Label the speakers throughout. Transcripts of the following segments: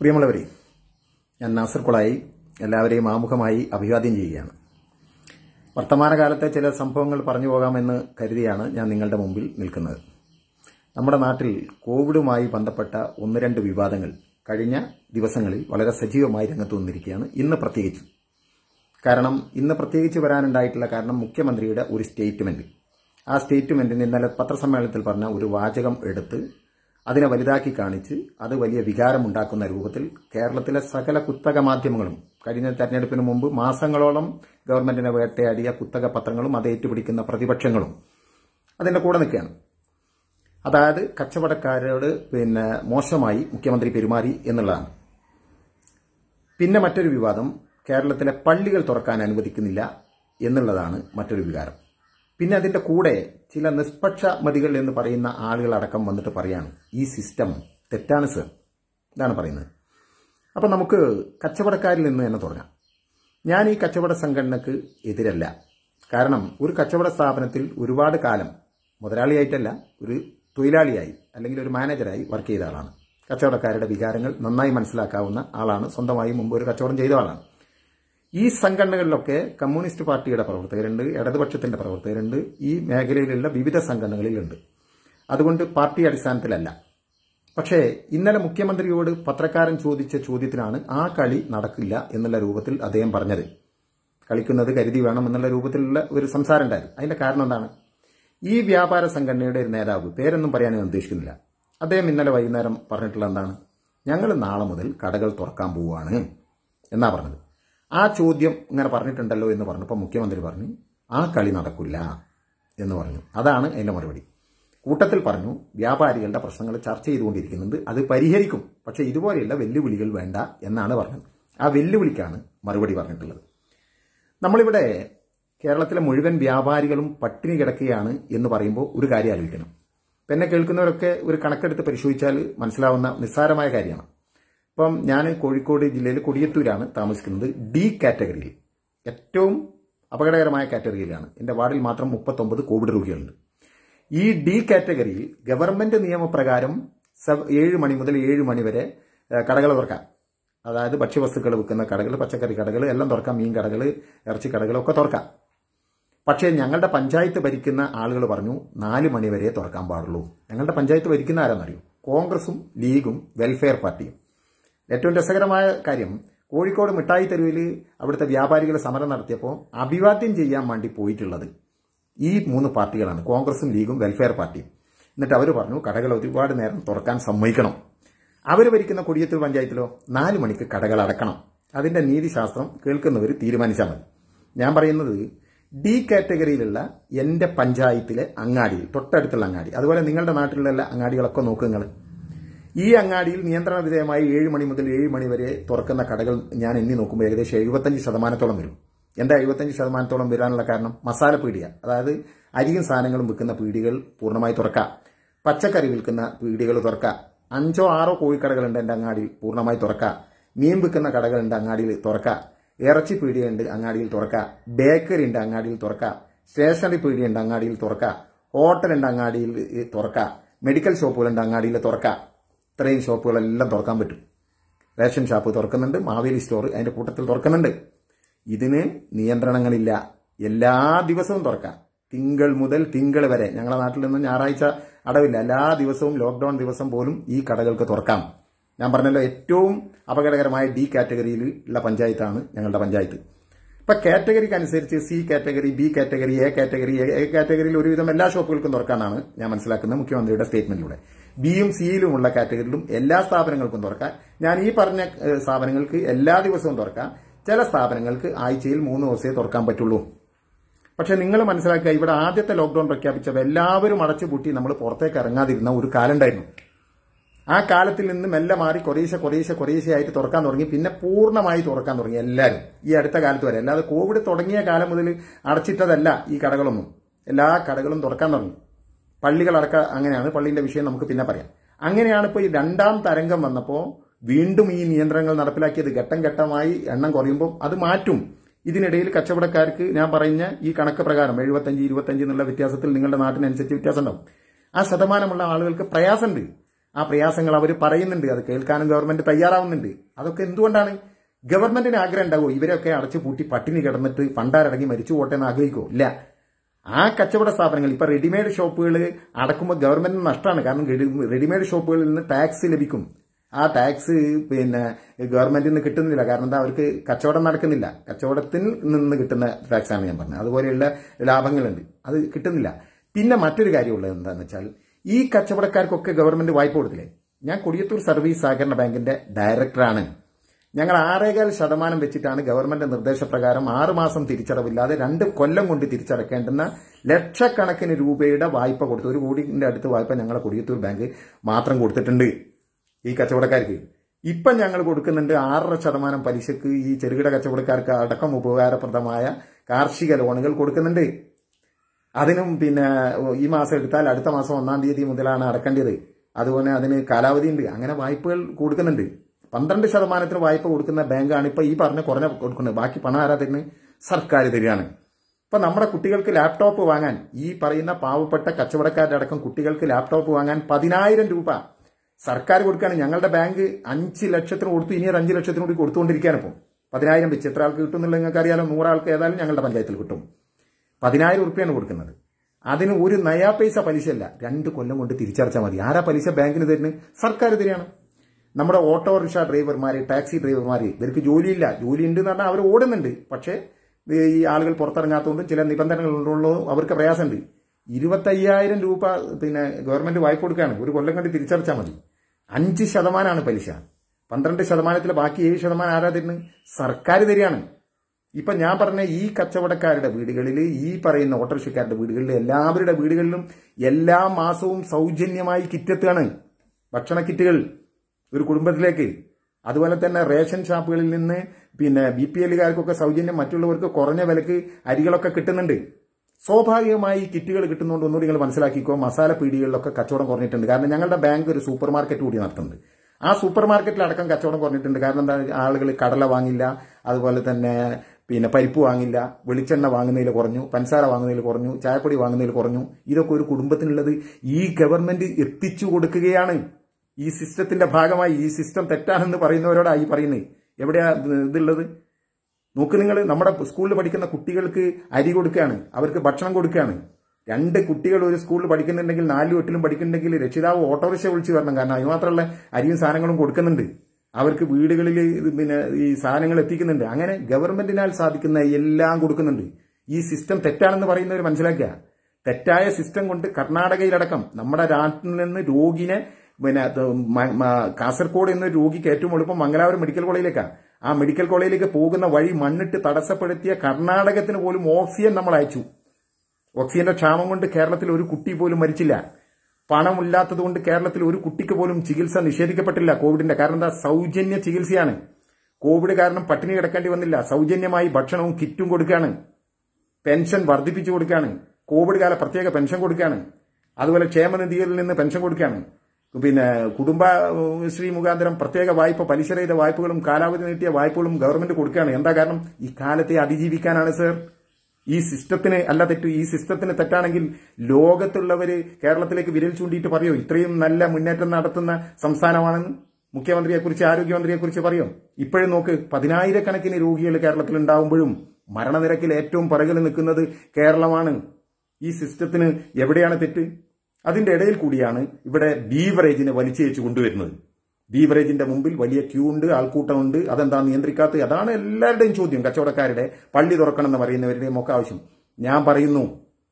Speaker 1: പ്രിയമുള്ളവരെ ഞാൻ നാസർ കുളായി എല്ലാവരെയും ആമുഖമായി അഭിവാദ്യം ചെയ്യുകയാണ് വർത്തമാനകാലത്തെ ചില സംഭവങ്ങൾ പറഞ്ഞു പോകാമെന്ന് കരുതിയാണ് ഞാൻ നിങ്ങളുടെ മുമ്പിൽ നിൽക്കുന്നത് നമ്മുടെ നാട്ടിൽ കോവിഡുമായി ബന്ധപ്പെട്ട ഒന്ന് രണ്ട് വിവാദങ്ങൾ കഴിഞ്ഞ ദിവസങ്ങളിൽ വളരെ സജീവമായി രംഗത്ത് വന്നിരിക്കുകയാണ് ഇന്ന് പ്രത്യേകിച്ചും കാരണം ഇന്ന് പ്രത്യേകിച്ച് വരാനുണ്ടായിട്ടുള്ള കാരണം മുഖ്യമന്ത്രിയുടെ ഒരു സ്റ്റേറ്റ്മെന്റ് ആ സ്റ്റേറ്റ്മെന്റിന് ഇന്നലെ പത്രസമ്മേളനത്തിൽ പറഞ്ഞ ഒരു വാചകം എടുത്ത് അതിനെ വലുതാക്കി കാണിച്ച് അത് വലിയ വികാരമുണ്ടാക്കുന്ന രൂപത്തിൽ കേരളത്തിലെ സകല കുത്തക മാധ്യമങ്ങളും കഴിഞ്ഞ തെരഞ്ഞെടുപ്പിന് മുമ്പ് മാസങ്ങളോളം ഗവൺമെന്റിനെ വേട്ടയാടിയ കുത്തക പത്രങ്ങളും അത് ഏറ്റുപിടിക്കുന്ന പ്രതിപക്ഷങ്ങളും അതിന്റെ കൂടെ നിൽക്കുകയാണ് അതായത് കച്ചവടക്കാരോട് പിന്നെ മോശമായി മുഖ്യമന്ത്രി പെരുമാറി എന്നുള്ളതാണ് പിന്നെ മറ്റൊരു വിവാദം കേരളത്തിലെ പള്ളികൾ തുറക്കാൻ അനുവദിക്കുന്നില്ല എന്നുള്ളതാണ് മറ്റൊരു വികാരം പിന്നെ അതിന്റെ കൂടെ ചില നിഷ്പക്ഷമതികൾ എന്ന് പറയുന്ന ആളുകളടക്കം വന്നിട്ട് പറയാണ് ഈ സിസ്റ്റം തെറ്റാണ് സർ ഇതാണ് പറയുന്നത് അപ്പം നമുക്ക് കച്ചവടക്കാരിൽ നിന്ന് തന്നെ തുടങ്ങാം ഞാൻ ഈ കച്ചവട സംഘടനക്ക് എതിരല്ല കാരണം ഒരു കച്ചവട സ്ഥാപനത്തിൽ ഒരുപാട് കാലം മുതലാളിയായിട്ടല്ല ഒരു തൊഴിലാളിയായി അല്ലെങ്കിൽ ഒരു മാനേജറായി വർക്ക് ചെയ്ത ആളാണ് കച്ചവടക്കാരുടെ വികാരങ്ങൾ നന്നായി മനസ്സിലാക്കാവുന്ന ആളാണ് സ്വന്തമായി മുമ്പ് ഒരു കച്ചവടം ചെയ്ത ആളാണ് ഈ സംഘടനകളിലൊക്കെ കമ്മ്യൂണിസ്റ്റ് പാർട്ടിയുടെ പ്രവർത്തകരുണ്ട് ഇടതുപക്ഷത്തിന്റെ പ്രവർത്തകരുണ്ട് ഈ മേഖലയിലുള്ള വിവിധ സംഘടനകളിലുണ്ട് അതുകൊണ്ട് പാർട്ടി അടിസ്ഥാനത്തിലല്ല പക്ഷേ ഇന്നലെ മുഖ്യമന്ത്രിയോട് പത്രക്കാരൻ ചോദിച്ച ചോദ്യത്തിനാണ് ആ കളി നടക്കില്ല എന്നുള്ള രൂപത്തിൽ അദ്ദേഹം പറഞ്ഞത് കളിക്കുന്നത് കരുതി വേണം എന്നുള്ള രൂപത്തിലുള്ള ഒരു സംസാരം ഉണ്ടായിരുന്നു അതിന്റെ കാരണം എന്താണ് ഈ വ്യാപാര സംഘടനയുടെ ഒരു നേതാവ് പേരൊന്നും പറയാൻ ഞാൻ ഉദ്ദേശിക്കുന്നില്ല അദ്ദേഹം ഇന്നലെ വൈകുന്നേരം പറഞ്ഞിട്ടുള്ള എന്താണ് ഞങ്ങൾ നാളെ മുതൽ കടകൾ തുറക്കാൻ പോവുകയാണ് എന്നാ പറഞ്ഞത് ആ ചോദ്യം ഇങ്ങനെ പറഞ്ഞിട്ടുണ്ടല്ലോ എന്ന് പറഞ്ഞപ്പോൾ മുഖ്യമന്ത്രി പറഞ്ഞു ആ കളി നടക്കില്ല എന്ന് പറഞ്ഞു അതാണ് അതിന്റെ മറുപടി കൂട്ടത്തിൽ പറഞ്ഞു വ്യാപാരികളുടെ പ്രശ്നങ്ങൾ ചർച്ച ചെയ്തുകൊണ്ടിരിക്കുന്നുണ്ട് അത് പരിഹരിക്കും പക്ഷേ ഇതുപോലെയുള്ള വെല്ലുവിളികൾ വേണ്ട എന്നാണ് പറഞ്ഞത് ആ വെല്ലുവിളിക്കാണ് മറുപടി പറഞ്ഞിട്ടുള്ളത് നമ്മളിവിടെ കേരളത്തിലെ മുഴുവൻ വ്യാപാരികളും പട്ടിണി കിടക്കുകയാണ് എന്ന് പറയുമ്പോൾ ഒരു കാര്യം ആലോചിക്കണം ഇപ്പം എന്നെ കേൾക്കുന്നവരൊക്കെ ഒരു കണക്കെടുത്ത് പരിശോധിച്ചാൽ മനസ്സിലാവുന്ന നിസ്സാരമായ കാര്യമാണ് ഇപ്പം ഞാൻ കോഴിക്കോട് ജില്ലയിൽ കൊടിയത്തൂരാണ് താമസിക്കുന്നത് ഡി കാറ്റഗറിയിൽ ഏറ്റവും അപകടകരമായ കാറ്റഗറിയിലാണ് എൻ്റെ വാർഡിൽ മാത്രം മുപ്പത്തൊമ്പത് കോവിഡ് രോഗികളുണ്ട് ഈ ഡി കാറ്റഗറിയിൽ ഗവൺമെന്റ് നിയമപ്രകാരം ഏഴ് മണി മുതൽ ഏഴ് മണി വരെ കടകൾ തുറക്കാം അതായത് ഭക്ഷ്യവസ്തുക്കൾ വിൽക്കുന്ന കടകൾ പച്ചക്കറി കടകൾ എല്ലാം തുറക്കാം മീൻ കടകൾ ഇറച്ചി കടകളൊക്കെ തുറക്കാം പക്ഷേ ഞങ്ങളുടെ പഞ്ചായത്ത് ഭരിക്കുന്ന ആളുകൾ പറഞ്ഞു നാല് മണി വരെ തുറക്കാൻ പാടുള്ളൂ ഞങ്ങളുടെ പഞ്ചായത്ത് ഭരിക്കുന്ന ആരാന്നറിയോ കോൺഗ്രസും ലീഗും വെൽഫെയർ പാർട്ടിയും ഏറ്റവും രസകരമായ കാര്യം കോഴിക്കോട് മിഠായി തെരുവിൽ അവിടുത്തെ വ്യാപാരികൾ സമരം നടത്തിയപ്പോൾ അഭിവാദ്യം ചെയ്യാൻ വേണ്ടി പോയിട്ടുള്ളത് ഈ മൂന്ന് പാർട്ടികളാണ് കോൺഗ്രസും ലീഗും വെൽഫെയർ പാർട്ടിയും എന്നിട്ട് അവർ പറഞ്ഞു കടകൾ ഒരുപാട് നേരം തുറക്കാൻ സമ്മതിക്കണം അവർ ഭരിക്കുന്ന കൊടിയത്തൂർ പഞ്ചായത്തിലോ നാല് മണിക്ക് കടകൾ അടക്കണം അതിന്റെ നീതിശാസ്ത്രം കേൾക്കുന്നവർ തീരുമാനിച്ചാൽ മതി ഞാൻ പറയുന്നത് ഡി കാറ്റഗറിയിലുള്ള എന്റെ പഞ്ചായത്തിലെ അങ്ങാടിയിൽ തൊട്ടടുത്തുള്ള അങ്ങാടി അതുപോലെ നിങ്ങളുടെ നാട്ടിലുള്ള അങ്ങാടികളൊക്കെ നോക്കുക നിങ്ങൾ ഈ അങ്ങാടിയിൽ നിയന്ത്രണ വിധേയമായി ഏഴ് മണി മുതൽ ഏഴ് മണി വരെ തുറക്കുന്ന കടകൾ ഞാൻ എണ്ണി നോക്കുമ്പോൾ ഏകദേശം എഴുപത്തഞ്ച് ശതമാനത്തോളം വരും എന്താ എഴുപത്തഞ്ച് ശതമാനത്തോളം വരാനുള്ള കാരണം മസാല പീടിക അതായത് അരിയും സാധനങ്ങളും വിൽക്കുന്ന പീടികൾ പൂർണ്ണമായി തുറക്കാം പച്ചക്കറി വിൽക്കുന്ന പീടികൾ തുറക്കാം അഞ്ചോ ആറോ കോഴിക്കടകളുണ്ട് എൻ്റെ അങ്ങാടിയിൽ പൂർണ്ണമായി തുറക്കാം മീൻ വിൽക്കുന്ന കടകളുണ്ട് അങ്ങാടിയിൽ തുറക്കാം ഇറച്ചി പീടിയുണ്ട് അങ്ങാടിയിൽ തുറക്കാം ബേക്കറി ഉണ്ട് അങ്ങാടിയിൽ തുറക്കാം സ്റ്റേഷനറി പീടിയുണ്ട് അങ്ങാടിയിൽ തുറക്കാം ഹോട്ടലുണ്ട് അങ്ങാടിയിൽ തുറക്കാം മെഡിക്കൽ ഷോപ്പുകളുണ്ട് അങ്ങാടിയിൽ തുറക്കാം ഇത്രയും ഷോപ്പുകളെല്ലാം തുറക്കാൻ പറ്റും റേഷൻ ഷോപ്പ് തുറക്കുന്നുണ്ട് മാവേലി സ്റ്റോർ അതിന്റെ കൂട്ടത്തിൽ തുറക്കുന്നുണ്ട് ഇതിന് നിയന്ത്രണങ്ങളില്ല എല്ലാ ദിവസവും തുറക്കാം തിങ്കൾ മുതൽ തിങ്കൾ വരെ ഞങ്ങളുടെ നാട്ടിൽ നിന്ന് ഞായറാഴ്ച അടവില്ല എല്ലാ ദിവസവും ലോക്ക്ഡൌൺ ദിവസം പോലും ഈ കടകൾക്ക് തുറക്കാം ഞാൻ പറഞ്ഞല്ലോ ഏറ്റവും അപകടകരമായ ഡി കാറ്റഗറിയിൽ ഉള്ള പഞ്ചായത്താണ് ഞങ്ങളുടെ പഞ്ചായത്ത് ഇപ്പൊ കാറ്റഗറിക്ക് അനുസരിച്ച് C category B category A category A കാറ്റഗറിയിൽ ഒരുവിധം എല്ലാ ഷോപ്പുകൾക്കും തുറക്കാനാണ് ഞാൻ മനസ്സിലാക്കുന്നത് മുഖ്യമന്ത്രിയുടെ സ്റ്റേറ്റ്മെന്റിലൂടെ ബിയും സിയിലുമുള്ള കാറ്റഗറിയിലും എല്ലാ സ്ഥാപനങ്ങൾക്കും തുറക്കാം ഞാൻ ഈ പറഞ്ഞ സ്ഥാപനങ്ങൾക്ക് എല്ലാ ദിവസവും തുറക്കാം ചില സ്ഥാപനങ്ങൾക്ക് ആഴ്ചയിൽ മൂന്ന് ദിവസമേ തുറക്കാൻ പറ്റുള്ളൂ പക്ഷെ നിങ്ങൾ മനസ്സിലാക്കുക ഇവിടെ ആദ്യത്തെ ലോക്ക്ഡൌൺ പ്രഖ്യാപിച്ചപ്പോൾ എല്ലാവരും അടച്ചുപൂട്ടി നമ്മൾ പുറത്തേക്ക് ഇറങ്ങാതിരുന്ന ഒരു കാലം ഉണ്ടായിരുന്നു ആ കാലത്തിൽ നിന്ന് മെല്ലെ മാറി കുറേശ്ശെ കുറേശ്ശെ കുറേശ്ശെ ആയിട്ട് തുറക്കാൻ തുടങ്ങി പിന്നെ പൂർണ്ണമായി തുറക്കാൻ തുടങ്ങി എല്ലാവരും ഈ അടുത്ത കാലത്ത് വരെ അല്ലാതെ കോവിഡ് തുടങ്ങിയ കാലം മുതൽ അടച്ചിട്ടതല്ല ഈ കടകളൊന്നും എല്ലാ കടകളും തുറക്കാൻ തുടങ്ങി പള്ളികളടക്ക അങ്ങനെയാണ് പള്ളിന്റെ വിഷയം നമുക്ക് പിന്നെ പറയാം അങ്ങനെയാണ് ഇപ്പോൾ ഈ രണ്ടാം തരംഗം വന്നപ്പോൾ വീണ്ടും ഈ നിയന്ത്രണങ്ങൾ നടപ്പിലാക്കിയത് ഘട്ടം ഘട്ടമായി എണ്ണം കുറയുമ്പോൾ അത് മാറ്റും ഇതിനിടയിൽ കച്ചവടക്കാർക്ക് ഞാൻ പറഞ്ഞ ഈ കണക്ക് പ്രകാരം എഴുപത്തഞ്ച് ഇരുപത്തഞ്ച് എന്നുള്ള വ്യത്യാസത്തിൽ നിങ്ങളുടെ നാട്ടിനനുസരിച്ച് വ്യത്യാസം ഉണ്ടാവും ആ ശതമാനമുള്ള ആളുകൾക്ക് പ്രയാസമുണ്ട് ആ പ്രയാസങ്ങൾ അവർ പറയുന്നുണ്ട് അത് കേൾക്കാനും ഗവൺമെന്റ് തയ്യാറാവുന്നുണ്ട് അതൊക്കെ എന്തുകൊണ്ടാണ് ഗവൺമെന്റിന് ആഗ്രഹം ഉണ്ടാവുമോ ഇവരൊക്കെ അടച്ചു പൂട്ടി പട്ടിണി കിടന്നിട്ട് പണ്ടാരടങ്ങി മരിച്ചു പോട്ടെ എന്ന് ആഗ്രഹിക്കുമോ ഇല്ല ആ കച്ചവട സ്ഥാപനങ്ങൾ ഇപ്പൊ റെഡിമെയ്ഡ് ഷോപ്പുകൾ അടക്കുമ്പോൾ ഗവൺമെന്റിന് നഷ്ടമാണ് കാരണം റെഡി- റെഡിമെയ്ഡ് ഷോപ്പുകളിൽ നിന്ന് ടാക്സ് ലഭിക്കും ആ ടാക്സ് പിന്നെ ഗവൺമെന്റിൽ നിന്ന് കിട്ടുന്നില്ല കാരണം എന്താ അവർക്ക് കച്ചവടം നടക്കുന്നില്ല കച്ചവടത്തിൽ നിന്ന് കിട്ടുന്ന ടാക്സ് ആണ് ഞാൻ പറഞ്ഞത് അതുപോലെയുള്ള ലാഭങ്ങളുണ്ട് അത് കിട്ടുന്നില്ല പിന്നെ മറ്റൊരു കാര്യമുള്ളത് എന്താണെന്ന് വെച്ചാൽ ഈ കച്ചവടക്കാർക്കൊക്കെ ഗവൺമെന്റ് വായ്പ കൊടുത്തില്ലേ ഞാൻ കൊടിയത്തൂർ സർവീസ് സഹകരണ ബാങ്കിന്റെ ഡയറക്ടറാണ് ഞങ്ങൾ ആറേകാൽ ശതമാനം വെച്ചിട്ടാണ് ഗവൺമെന്റ് നിർദ്ദേശപ്രകാരം ആറ് മാസം തിരിച്ചടവില്ലാതെ രണ്ട് കൊല്ലം കൊണ്ട് തിരിച്ചടക്കേണ്ടുന്ന ലക്ഷക്കണക്കിന് രൂപയുടെ വായ്പ കൊടുത്തു ഒരു കോടിന്റെ അടുത്ത് വായ്പ ഞങ്ങളെ കൊടിയത്തൂർ ബാങ്ക് മാത്രം കൊടുത്തിട്ടുണ്ട് ഈ കച്ചവടക്കാർക്ക് ഇപ്പം ഞങ്ങൾ കൊടുക്കുന്നുണ്ട് ആറര ശതമാനം പലിശക്ക് ഈ ചെറുകിട കച്ചവടക്കാർക്ക് അടക്കം ഉപകാരപ്രദമായ കാർഷിക ലോണുകൾ കൊടുക്കുന്നുണ്ട് അതിനും പിന്നെ ഈ മാസം എടുത്താൽ അടുത്ത മാസം ഒന്നാം തീയതി മുതലാണ് അടക്കേണ്ടത് അതുപോലെ അതിന് കാലാവധി ഉണ്ട് അങ്ങനെ വായ്പകൾ കൊടുക്കുന്നുണ്ട് പന്ത്രണ്ട് ശതമാനത്തിന് വായ്പ കൊടുക്കുന്ന ബാങ്കാണ് ഇപ്പൊ ഈ പറഞ്ഞ കുറഞ്ഞ കൊടുക്കുന്നത് ബാക്കി പണം ആരാ തരുന്നത് സർക്കാർ തരികയാണ് ഇപ്പൊ നമ്മുടെ കുട്ടികൾക്ക് ലാപ്ടോപ്പ് വാങ്ങാൻ ഈ പറയുന്ന പാവപ്പെട്ട കച്ചവടക്കാരുടെ അടക്കം കുട്ടികൾക്ക് ലാപ്ടോപ്പ് വാങ്ങാൻ പതിനായിരം രൂപ സർക്കാർ കൊടുക്കുകയാണ് ഞങ്ങളുടെ ബാങ്ക് അഞ്ച് ലക്ഷത്തിന് കൊടുത്തു ഇനി ഒരു അഞ്ച് ലക്ഷത്തിന് കൂടി കൊടുത്തുകൊണ്ടിരിക്കുകയാണ് ഇപ്പോൾ പതിനായിരം വെച്ച് എത്ര ആൾക്ക് കിട്ടുന്നുള്ളത് നിങ്ങൾക്ക് അറിയാലോ നൂറാൾക്ക് ഏതായാലും ഞങ്ങളുടെ പഞ്ചായത്തിൽ കിട്ടും പതിനായിരം ഉറുപ്പ്യാണ് കൊടുക്കുന്നത് അതിന് ഒരു നയാ പൈസ പലിശയല്ല രണ്ട് കൊല്ലം കൊണ്ട് തിരിച്ചടച്ചാൽ മതി ആരാ പലിശ ബാങ്കിന് തരുന്നത് സർക്കാർ തരികയാണ് നമ്മുടെ ഓട്ടോറിക്ഷ ഡ്രൈവർമാർ ടാക്സി ഡ്രൈവർമാർ ഇവർക്ക് ജോലിയില്ല ജോലി ഉണ്ട് എന്ന് പറഞ്ഞാൽ അവർ ഓടുന്നുണ്ട് പക്ഷേ ഈ ആളുകൾ പുറത്തിറങ്ങാത്തതുകൊണ്ടും ചില നിബന്ധനകളുള്ളതും അവർക്ക് പ്രയാസമുണ്ട് ഇരുപത്തയ്യായിരം രൂപ പിന്നെ ഗവൺമെന്റ് വായ്പ കൊടുക്കുകയാണ് ഒരു കൊല്ലം കണ്ട് തിരിച്ചടച്ചാൽ മതി അഞ്ച് ശതമാനമാണ് പലിശ പന്ത്രണ്ട് ശതമാനത്തിൽ ബാക്കി ഏഴ് ശതമാനം ആരാ തരുന്നത് സർക്കാർ തരികയാണ് ഇപ്പൊ ഞാൻ പറഞ്ഞ ഈ കച്ചവടക്കാരുടെ വീടുകളിൽ ഈ പറയുന്ന ഓട്ടോറിക്ഷക്കാരുടെ വീടുകളിൽ എല്ലാവരുടെ വീടുകളിലും എല്ലാ മാസവും സൗജന്യമായി കിറ്റെത്തുകയാണ് ഭക്ഷണ കിറ്റുകൾ ഒരു കുടുംബത്തിലേക്ക് അതുപോലെ തന്നെ റേഷൻ ഷാപ്പുകളിൽ നിന്ന് പിന്നെ ബി പി എല്ലുകാർക്കൊക്കെ സൗജന്യം മറ്റുള്ളവർക്ക് കുറഞ്ഞ വിലക്ക് അരികളൊക്കെ കിട്ടുന്നുണ്ട് സ്വാഭാവികമായി ഈ കിറ്റുകൾ കിട്ടുന്നതുകൊണ്ട് ഒന്നുകൂടി നിങ്ങൾ മനസ്സിലാക്കിക്കോ മസാല പീടികളിലൊക്കെ കച്ചവടം കുറഞ്ഞിട്ടുണ്ട് കാരണം ഞങ്ങളുടെ ബാങ്ക് ഒരു സൂപ്പർ മാർക്കറ്റ് കൂടി നടത്തുന്നുണ്ട് ആ സൂപ്പർ മാർക്കറ്റിലടക്കം കച്ചവടം കുറഞ്ഞിട്ടുണ്ട് കാരണം എന്താ ആളുകൾ കടല വാങ്ങില്ല അതുപോലെ തന്നെ പിന്നെ പരിപ്പ് വാങ്ങില്ല വെളിച്ചെണ്ണ വാങ്ങുന്നതിൽ കുറഞ്ഞു പഞ്ചസാര വാങ്ങുന്നതിൽ കുറഞ്ഞു ചായപ്പൊടി വാങ്ങുന്നതിൽ കുറഞ്ഞു ഇതൊക്കെ ഒരു കുടുംബത്തിനുള്ളത് ഈ ഗവൺമെന്റ് എത്തിച്ചു കൊടുക്കുകയാണ് ഈ സിസ്റ്റത്തിന്റെ ഭാഗമായി ഈ സിസ്റ്റം തെറ്റാണെന്ന് പറയുന്നവരോടാ ഈ പറയുന്നത് എവിടെയാ ഇതുള്ളത് നോക്ക് നിങ്ങൾ നമ്മുടെ സ്കൂളിൽ പഠിക്കുന്ന കുട്ടികൾക്ക് അരി കൊടുക്കുകയാണ് അവർക്ക് ഭക്ഷണം കൊടുക്കുകയാണ് രണ്ട് കുട്ടികൾ ഒരു സ്കൂളിൽ പഠിക്കുന്നുണ്ടെങ്കിൽ നാലും എട്ടിലും പഠിക്കുന്നുണ്ടെങ്കിൽ രക്ഷിതാവ് ഓട്ടോറിക്ഷ വിളിച്ച് വരണം കാരണം അതിന് മാത്രമല്ല അരിയും സാധനങ്ങളും കൊടുക്കുന്നുണ്ട് അവർക്ക് വീടുകളിൽ ഇത് പിന്നെ ഈ സാധനങ്ങൾ എത്തിക്കുന്നുണ്ട് അങ്ങനെ ഗവൺമെന്റിനാൽ സാധിക്കുന്ന എല്ലാം കൊടുക്കുന്നുണ്ട് ഈ സിസ്റ്റം തെറ്റാണെന്ന് പറയുന്നവർ മനസ്സിലാക്കുക തെറ്റായ സിസ്റ്റം കൊണ്ട് കർണാടകയിലടക്കം നമ്മുടെ നാട്ടിൽ നിന്ന് രോഗിനെ പിന്നെ അത് മ- മ- കാസർഗോഡ് എന്ന രോഗിക്ക് ഏറ്റവും എളുപ്പം മംഗലാപുരം മെഡിക്കൽ കോളേജിലേക്കാണ് ആ മെഡിക്കൽ കോളേജിലേക്ക് പോകുന്ന വഴി മണ്ണിട്ട് തടസ്സപ്പെടുത്തിയ കർണാടകത്തിന് പോലും ഓക്സിജൻ നമ്മൾ അയച്ചു ഓക്സിജന്റെ ക്ഷാമം കൊണ്ട് കേരളത്തിൽ ഒരു കുട്ടി പോലും മരിച്ചില്ല പണമില്ലാത്തത് കൊണ്ട് കേരളത്തിൽ ഒരു കുട്ടിക്ക് പോലും ചികിത്സ നിഷേധിക്കപ്പെട്ടില്ല കോവിഡിന്റെ കാരണം എന്താ സൗജന്യ ചികിത്സയാണ് കോവിഡ് കാരണം പട്ടിണി കിടക്കേണ്ടി വന്നില്ല സൗജന്യമായി ഭക്ഷണവും കിറ്റും കൊടുക്കുകയാണ് പെൻഷൻ വർദ്ധിപ്പിച്ചു കൊടുക്കുകയാണ് കോവിഡ് കാല പ്രത്യേക പെൻഷൻ കൊടുക്കുകയാണ് അതുപോലെ ക്ഷേമനിധിയിൽ നിന്ന് പെൻഷൻ കൊടുക്കുകയാണ് പിന്നെ കുടുംബശ്രീ മുഖാന്തരം പ്രത്യേക വായ്പ പലിശരഹിത വായ്പകളും കാലാവധി നീട്ടിയ വായ്പകളും ഗവൺമെന്റ് കൊടുക്കുകയാണ് എന്താ കാരണം ഈ കാലത്തെ അതിജീവിക്കാനാണ് സർ ഈ സിസ്റ്റത്തിന് അല്ല തെറ്റു ഈ സിസ്റ്റത്തിന് തെറ്റാണെങ്കിൽ ലോകത്തുള്ളവര് കേരളത്തിലേക്ക് വിരൽ ചൂണ്ടിയിട്ട് പറയോ ഇത്രയും നല്ല മുന്നേറ്റം നടത്തുന്ന സംസ്ഥാനമാണെന്ന് മുഖ്യമന്ത്രിയെക്കുറിച്ച് ആരോഗ്യമന്ത്രിയെക്കുറിച്ച് പറയോ ഇപ്പോഴും നോക്ക് പതിനായിരക്കണക്കിന് രോഗികൾ കേരളത്തിൽ ഉണ്ടാവുമ്പോഴും മരണനിരക്കിൽ ഏറ്റവും പുറകിൽ നിൽക്കുന്നത് കേരളമാണ് ഈ സിസ്റ്റത്തിന് എവിടെയാണ് തെറ്റ് അതിന്റെ ഇടയിൽ കൂടിയാണ് ഇവിടെ ബീവറേജിനെ വലിച്ചേച്ച് കൊണ്ടുവരുന്നത് ബീവറേജിന്റെ മുമ്പിൽ വലിയ ക്യൂ ഉണ്ട് ആൾക്കൂട്ടമുണ്ട് അതെന്താ നിയന്ത്രിക്കാത്തത് അതാണ് എല്ലാവരുടെയും ചോദ്യം കച്ചവടക്കാരുടെ പള്ളി തുറക്കണം എന്ന് പറയുന്നവരുടെയും ഒക്കെ ആവശ്യം ഞാൻ പറയുന്നു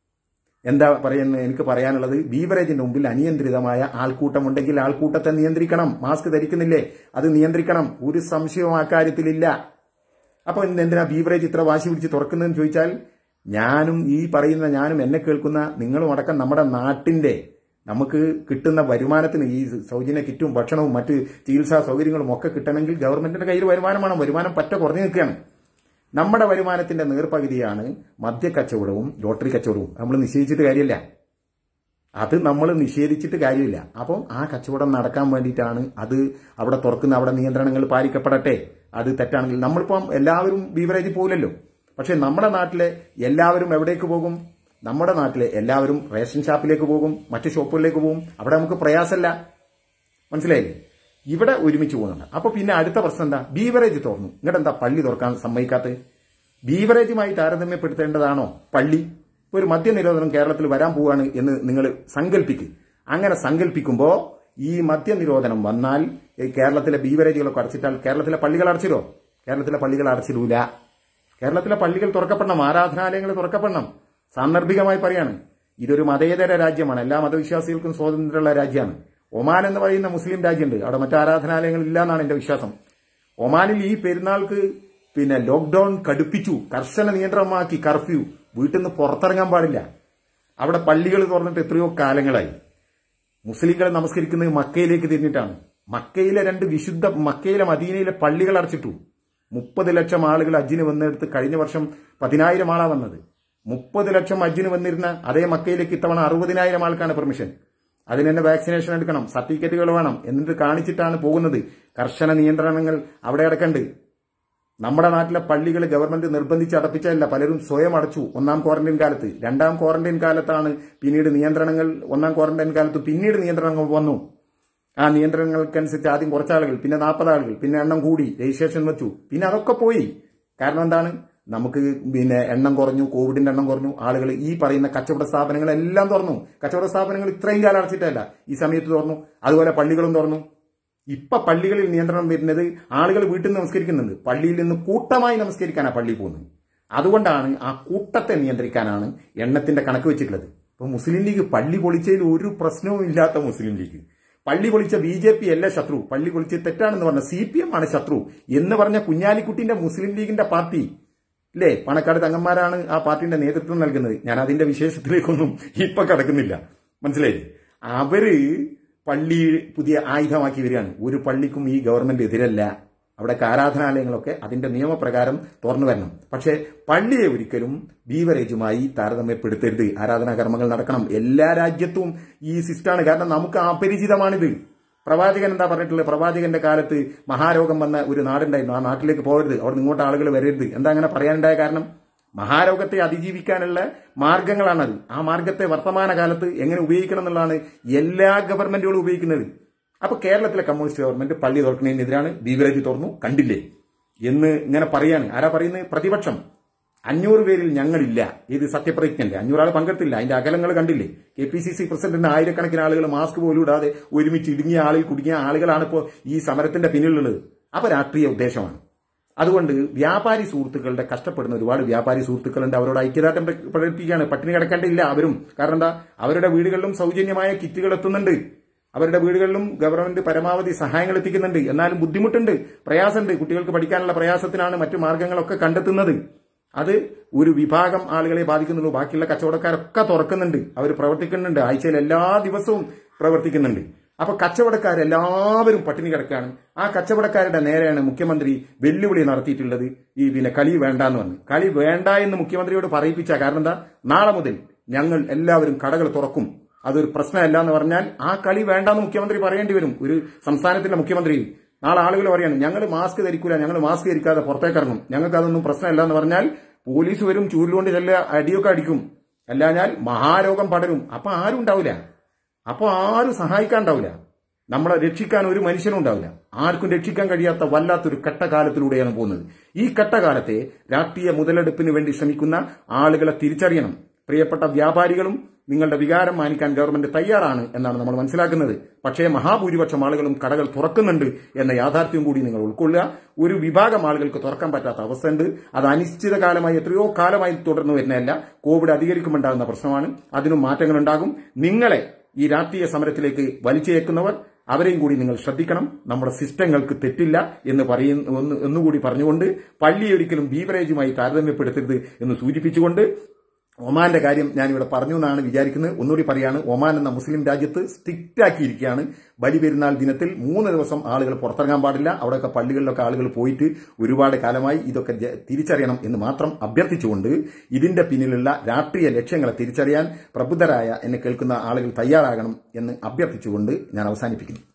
Speaker 1: എന്താ പറയുന്നത് എനിക്ക് പറയാനുള്ളത് ബീവറേജിന്റെ മുമ്പിൽ അനിയന്ത്രിതമായ ആൾക്കൂട്ടമുണ്ടെങ്കിൽ ആൾക്കൂട്ടത്തെ നിയന്ത്രിക്കണം മാസ്ക് ധരിക്കുന്നില്ലേ അത് നിയന്ത്രിക്കണം ഒരു സംശയവും ആ കാര്യത്തിലില്ല അപ്പൊ ഇന്ന് എന്തിനാ ബീവറേജ് ഇത്ര വാശി പിടിച്ച് തുറക്കുന്നതെന്ന് ചോദിച്ചാൽ ഞാനും ഈ പറയുന്ന ഞാനും എന്നെ കേൾക്കുന്ന നിങ്ങളും അടക്കം നമ്മുടെ നാട്ടിന്റെ നമുക്ക് കിട്ടുന്ന വരുമാനത്തിന് ഈ സൗജന്യ കിറ്റും ഭക്ഷണവും മറ്റ് ചികിത്സാ സൗകര്യങ്ങളും ഒക്കെ കിട്ടണമെങ്കിൽ ഗവൺമെന്റിന്റെ കയ്യിൽ വരുമാനമാണ് വരുമാനം പറ്റ കുറഞ്ഞു നിൽക്കുകയാണ് നമ്മുടെ വരുമാനത്തിന്റെ നേർപകുതിയാണ് മദ്യക്കച്ചവടവും ലോട്ടറി കച്ചവടവും നമ്മൾ നിശ്ചയിച്ചിട്ട് കാര്യമില്ല അത് നമ്മൾ നിഷേധിച്ചിട്ട് കാര്യമില്ല അപ്പം ആ കച്ചവടം നടക്കാൻ വേണ്ടിയിട്ടാണ് അത് അവിടെ തുറക്കുന്ന അവിടെ നിയന്ത്രണങ്ങൾ പാലിക്കപ്പെടട്ടെ അത് തെറ്റാണെങ്കിൽ നമ്മളിപ്പം എല്ലാവരും ബീവറേജിൽ പോകില്ലല്ലോ പക്ഷെ നമ്മുടെ നാട്ടിലെ എല്ലാവരും എവിടേക്ക് പോകും നമ്മുടെ നാട്ടിലെ എല്ലാവരും റേഷൻ ഷാപ്പിലേക്ക് പോകും മറ്റു ഷോപ്പുകളിലേക്ക് പോകും അവിടെ നമുക്ക് പ്രയാസമല്ല മനസ്സിലായില്ലേ ഇവിടെ ഒരുമിച്ച് പോകുന്നുണ്ട് അപ്പൊ പിന്നെ അടുത്ത പ്രശ്നം എന്താ ബീവറേജ് തുറന്നു ഇങ്ങോട്ട് എന്താ പള്ളി തുറക്കാൻ സമ്മതിക്കാത്തത് ബീവറേജുമായി താരതമ്യപ്പെടുത്തേണ്ടതാണോ പള്ളി ഇപ്പൊ ഒരു മദ്യനിരോധനം കേരളത്തിൽ വരാൻ പോവാണ് എന്ന് നിങ്ങൾ സങ്കല്പിക്കുക അങ്ങനെ സങ്കല്പിക്കുമ്പോൾ ഈ മദ്യനിരോധനം വന്നാൽ ഈ കേരളത്തിലെ ബീവറേജുകളൊക്കെ അടച്ചിട്ടാൽ കേരളത്തിലെ പള്ളികൾ അടച്ചിടോ കേരളത്തിലെ പള്ളികൾ അടച്ചിടൂല കേരളത്തിലെ പള്ളികൾ തുറക്കപ്പെടണം ആരാധനാലയങ്ങൾ തുറക്കപ്പെടണം സാന്ദർഭികമായി പറയാണ് ഇതൊരു മതേതര രാജ്യമാണ് എല്ലാ മതവിശ്വാസികൾക്കും സ്വാതന്ത്ര്യമുള്ള രാജ്യമാണ് ഒമാൻ എന്ന് പറയുന്ന മുസ്ലിം രാജ്യമുണ്ട് അവിടെ മറ്റു ആരാധനാലയങ്ങൾ ഇല്ല എന്നാണ് എന്റെ വിശ്വാസം ഒമാനിൽ ഈ പെരുന്നാൾക്ക് പിന്നെ ലോക്ക്ഡൌൺ കടുപ്പിച്ചു കർശന നിയന്ത്രണമാക്കി കർഫ്യൂ വീട്ടിൽ നിന്ന് പുറത്തിറങ്ങാൻ പാടില്ല അവിടെ പള്ളികൾ തുറന്നിട്ട് എത്രയോ കാലങ്ങളായി മുസ്ലിങ്ങൾ നമസ്കരിക്കുന്നത് മക്കയിലേക്ക് തിരിഞ്ഞിട്ടാണ് മക്കയിലെ രണ്ട് വിശുദ്ധ മക്കയിലെ മദീനയിലെ പള്ളികൾ അടച്ചിട്ടു മുപ്പത് ലക്ഷം ആളുകൾ അജ്ജിന് വന്നെടുത്ത് കഴിഞ്ഞ വർഷം പതിനായിരം ആളാ വന്നത് മുപ്പത് ലക്ഷം അജ്ജിന് വന്നിരുന്ന അതേ മക്കയിലേക്ക് ഇത്തവണ അറുപതിനായിരം ആൾക്കാണ് പെർമിഷൻ അതിന് തന്നെ വാക്സിനേഷൻ എടുക്കണം സർട്ടിഫിക്കറ്റുകൾ വേണം എന്നിട്ട് കാണിച്ചിട്ടാണ് പോകുന്നത് കർശന നിയന്ത്രണങ്ങൾ അവിടെ അടക്കണ്ട് നമ്മുടെ നാട്ടിലെ പള്ളികൾ ഗവൺമെന്റ് നിർബന്ധിച്ച് അടപ്പിച്ചതല്ല പലരും സ്വയം അടച്ചു ഒന്നാം ക്വാറന്റൈൻ കാലത്ത് രണ്ടാം ക്വാറന്റൈൻ കാലത്താണ് പിന്നീട് നിയന്ത്രണങ്ങൾ ഒന്നാം ക്വാറന്റൈൻ കാലത്ത് പിന്നീട് നിയന്ത്രണങ്ങൾ വന്നു ആ നിയന്ത്രണങ്ങൾക്കനുസരിച്ച് ആദ്യം കുറച്ച് ആളുകൾ പിന്നെ നാൽപ്പത് ആളുകൾ പിന്നെ എണ്ണം കൂടി രജിസ്ട്രേഷൻ വെച്ചു പിന്നെ അതൊക്കെ പോയി കാരണം എന്താണ് നമുക്ക് പിന്നെ എണ്ണം കുറഞ്ഞു കോവിഡിന്റെ എണ്ണം കുറഞ്ഞു ആളുകൾ ഈ പറയുന്ന കച്ചവട സ്ഥാപനങ്ങളെല്ലാം തുറന്നു കച്ചവട സ്ഥാപനങ്ങൾ ഇത്രയും കാലം അടച്ചിട്ടല്ല ഈ സമയത്ത് തുറന്നു അതുപോലെ പള്ളികളും തുറന്നു ഇപ്പൊ പള്ളികളിൽ നിയന്ത്രണം വരുന്നത് ആളുകൾ വീട്ടിൽ നിന്ന് നമസ്കരിക്കുന്നുണ്ട് പള്ളിയിൽ നിന്ന് കൂട്ടമായി നമസ്കരിക്കാനാണ് പള്ളി പോകുന്നത് അതുകൊണ്ടാണ് ആ കൂട്ടത്തെ നിയന്ത്രിക്കാനാണ് എണ്ണത്തിന്റെ കണക്ക് വെച്ചിട്ടുള്ളത് ഇപ്പൊ മുസ്ലിം ലീഗ് പള്ളി പൊളിച്ചതിൽ ഒരു പ്രശ്നവും ഇല്ലാത്ത മുസ്ലിം ലീഗ് പള്ളി പൊളിച്ച ബി ജെ പി അല്ല ശത്രു പള്ളി പൊളിച്ച് തെറ്റാണെന്ന് പറഞ്ഞ സി പി എം ആണ് ശത്രു എന്ന് പറഞ്ഞ കുഞ്ഞാലിക്കുട്ടിന്റെ മുസ്ലിം ലീഗിന്റെ പാർട്ടി ഇല്ലേ പണക്കാട് തങ്ങന്മാരാണ് ആ പാർട്ടിന്റെ നേതൃത്വം നൽകുന്നത് ഞാൻ അതിന്റെ വിശേഷത്തിലേക്കൊന്നും ഇപ്പൊ കടക്കുന്നില്ല മനസ്സിലായില്ലേ അവര് പള്ളി പുതിയ ആയുധമാക്കി വരികയാണ് ഒരു പള്ളിക്കും ഈ ഗവൺമെന്റ് എതിരല്ല അവിടെ ആരാധനാലയങ്ങളൊക്കെ അതിന്റെ നിയമപ്രകാരം തുറന്നു വരണം പക്ഷേ പള്ളിയെ ഒരിക്കലും ബീവറേജുമായി താരതമ്യപ്പെടുത്തരുത് ആരാധനാ കർമ്മങ്ങൾ നടക്കണം എല്ലാ രാജ്യത്തും ഈ സിസ്റ്റാണ് കാരണം നമുക്ക് അപരിചിതമാണിത് പ്രവാചകൻ എന്താ പറഞ്ഞിട്ടുള്ളത് പ്രവാചകന്റെ കാലത്ത് മഹാരോഗം വന്ന ഒരു നാടുണ്ടായിരുന്നു ആ നാട്ടിലേക്ക് പോകരുത് അവിടെ ഇങ്ങോട്ട് ആളുകൾ വരരുത് എന്താ അങ്ങനെ പറയാനുണ്ടായ കാരണം മഹാരോഗത്തെ അതിജീവിക്കാനുള്ള മാർഗങ്ങളാണത് ആ മാർഗത്തെ വർത്തമാന കാലത്ത് എങ്ങനെ ഉപയോഗിക്കണം എന്നുള്ളതാണ് എല്ലാ ഗവൺമെന്റുകളും ഉപയോഗിക്കുന്നത് അപ്പൊ കേരളത്തിലെ കമ്മ്യൂണിസ്റ്റ് ഗവൺമെന്റ് പള്ളി തുറക്കുന്നതിനെതിരാണ് ബീവറേജ് തുറന്നു കണ്ടില്ലേ എന്ന് ഇങ്ങനെ പറയാണ് ആരാ പറയുന്നത് പ്രതിപക്ഷം അഞ്ഞൂറ് പേരിൽ ഞങ്ങളില്ല ഇത് സത്യപ്രതിജ്ഞല്ലേ അഞ്ഞൂറ് ആൾ പങ്കെടുത്തില്ല അതിന്റെ അകലങ്ങൾ കണ്ടില്ലേ കെ പി സി സി പ്രസിഡന്റിന് ആയിരക്കണക്കിന് ആളുകൾ മാസ്ക് പോലും ഇടാതെ ഒരുമിച്ച് ഇടുങ്ങിയ ആളിൽ കുടുങ്ങിയ ആളുകളാണ് ഇപ്പോൾ ഈ സമരത്തിന്റെ പിന്നിലുള്ളത് അപ്പൊ രാഷ്ട്രീയ ഉദ്ദേശമാണ് അതുകൊണ്ട് വ്യാപാരി സുഹൃത്തുക്കളുടെ കഷ്ടപ്പെടുന്ന ഒരുപാട് വ്യാപാരി സുഹൃത്തുക്കളുണ്ട് അവരോട് ഐക്യദാർഢ്യം പ്ര- പ്രകടിപ്പിക്കുകയാണ് പട്ടിണി കിടക്കേണ്ടില്ല അവരും കാരണം എന്താ അവരുടെ വീടുകളിലും സൗജന്യമായ കിറ്റുകൾ എത്തുന്നുണ്ട് അവരുടെ വീടുകളിലും ഗവൺമെന്റ് പരമാവധി സഹായങ്ങൾ എത്തിക്കുന്നുണ്ട് എന്നാലും ബുദ്ധിമുട്ടുണ്ട് പ്രയാസമുണ്ട് കുട്ടികൾക്ക് പഠിക്കാനുള്ള പ്രയാസത്തിനാണ് മറ്റു മാർഗങ്ങളൊക്കെ കണ്ടെത്തുന്നത് അത് ഒരു വിഭാഗം ആളുകളെ ബാധിക്കുന്നുള്ളൂ ബാക്കിയുള്ള കച്ചവടക്കാരൊക്കെ തുറക്കുന്നുണ്ട് അവർ പ്രവർത്തിക്കുന്നുണ്ട് ആഴ്ചയിൽ എല്ലാ ദിവസവും പ്രവർത്തിക്കുന്നുണ്ട് അപ്പൊ കച്ചവടക്കാരെല്ലാവരും പട്ടിണി കിടക്കുകയാണ് ആ കച്ചവടക്കാരുടെ നേരെയാണ് മുഖ്യമന്ത്രി വെല്ലുവിളി നടത്തിയിട്ടുള്ളത് ഈ പിന്നെ കളി വേണ്ട എന്ന് പറഞ്ഞു കളി വേണ്ട എന്ന് മുഖ്യമന്ത്രിയോട് പറയിപ്പിച്ച കാരണം എന്താ നാളെ മുതൽ ഞങ്ങൾ എല്ലാവരും കടകൾ തുറക്കും അതൊരു പ്രശ്നമല്ല എന്ന് പറഞ്ഞാൽ ആ കളി വേണ്ടെന്ന് മുഖ്യമന്ത്രി പറയേണ്ടി വരും ഒരു സംസ്ഥാനത്തിന്റെ മുഖ്യമന്ത്രി നാളെ ആളുകൾ പറയാണ് ഞങ്ങൾ മാസ്ക് ധരിക്കൂല ഞങ്ങൾ മാസ്ക് ധരിക്കാതെ പുറത്തേക്ക് ഇറങ്ങും ഞങ്ങൾക്ക് അതൊന്നും പ്രശ്നമല്ല എന്ന് പറഞ്ഞാൽ പോലീസ് വരും ചൂരിലുകൊണ്ട് ചെല്ല അടിയൊക്കെ അടിക്കും അല്ലാഞ്ഞാൽ മഹാരോഗം പടരും അപ്പൊ ആരും ഉണ്ടാവില്ല അപ്പൊ ആരും സഹായിക്കാണ്ടാവില്ല നമ്മളെ രക്ഷിക്കാൻ ഒരു മനുഷ്യനും ഉണ്ടാവില്ല ആർക്കും രക്ഷിക്കാൻ കഴിയാത്ത വല്ലാത്തൊരു കട്ടകാലത്തിലൂടെയാണ് പോകുന്നത് ഈ കട്ടകാലത്തെ രാഷ്ട്രീയ മുതലെടുപ്പിന് വേണ്ടി ശ്രമിക്കുന്ന ആളുകളെ തിരിച്ചറിയണം പ്രിയപ്പെട്ട വ്യാപാരികളും നിങ്ങളുടെ വികാരം മാനിക്കാൻ ഗവൺമെന്റ് തയ്യാറാണ് എന്നാണ് നമ്മൾ മനസ്സിലാക്കുന്നത് പക്ഷേ മഹാഭൂരിപക്ഷം ആളുകളും കടകൾ തുറക്കുന്നുണ്ട് എന്ന യാഥാർത്ഥ്യം കൂടി നിങ്ങൾ ഉൾക്കൊള്ളുക ഒരു വിഭാഗം ആളുകൾക്ക് തുറക്കാൻ പറ്റാത്ത അവസ്ഥയുണ്ട് അത് അനിശ്ചിതകാലമായി എത്രയോ കാലമായി തുടർന്നു വരുന്നതല്ല കോവിഡ് അധികരിക്കുമുണ്ടാകുന്ന പ്രശ്നമാണ് അതിനും മാറ്റങ്ങൾ ഉണ്ടാകും നിങ്ങളെ ഈ രാഷ്ട്രീയ സമരത്തിലേക്ക് വലിച്ചേക്കുന്നവർ അവരെയും കൂടി നിങ്ങൾ ശ്രദ്ധിക്കണം നമ്മുടെ സിസ്റ്റങ്ങൾക്ക് തെറ്റില്ല എന്ന് പറയുന്ന ഒന്ന് ഒന്നുകൂടി പറഞ്ഞുകൊണ്ട് പള്ളി ഒരിക്കലും ബീവറേജുമായി താരതമ്യപ്പെടുത്തരുത് എന്ന് സൂചിപ്പിച്ചുകൊണ്ട് ഒമാന്റെ കാര്യം ഞാനിവിടെ പറഞ്ഞു എന്നാണ് വിചാരിക്കുന്നത് ഒന്നുകൂടി പറയാണ് ഒമാൻ എന്ന മുസ്ലിം രാജ്യത്ത് സ്ട്രിക്റ്റ് ആക്കിയിരിക്കുകയാണ് ബലിപെരുന്നാൾ ദിനത്തിൽ മൂന്ന് ദിവസം ആളുകൾ പുറത്തിറങ്ങാൻ പാടില്ല അവിടെയൊക്കെ പള്ളികളിലൊക്കെ ആളുകൾ പോയിട്ട് ഒരുപാട് കാലമായി ഇതൊക്കെ ജ- തിരിച്ചറിയണം എന്ന് മാത്രം അഭ്യർത്ഥിച്ചുകൊണ്ട് ഇതിന്റെ പിന്നിലുള്ള രാഷ്ട്രീയ ലക്ഷ്യങ്ങളെ തിരിച്ചറിയാൻ പ്രബുദ്ധരായ എന്നെ കേൾക്കുന്ന ആളുകൾ തയ്യാറാകണം എന്ന് അഭ്യർത്ഥിച്ചുകൊണ്ട് ഞാൻ അവസാനിപ്പിക്കുന്നു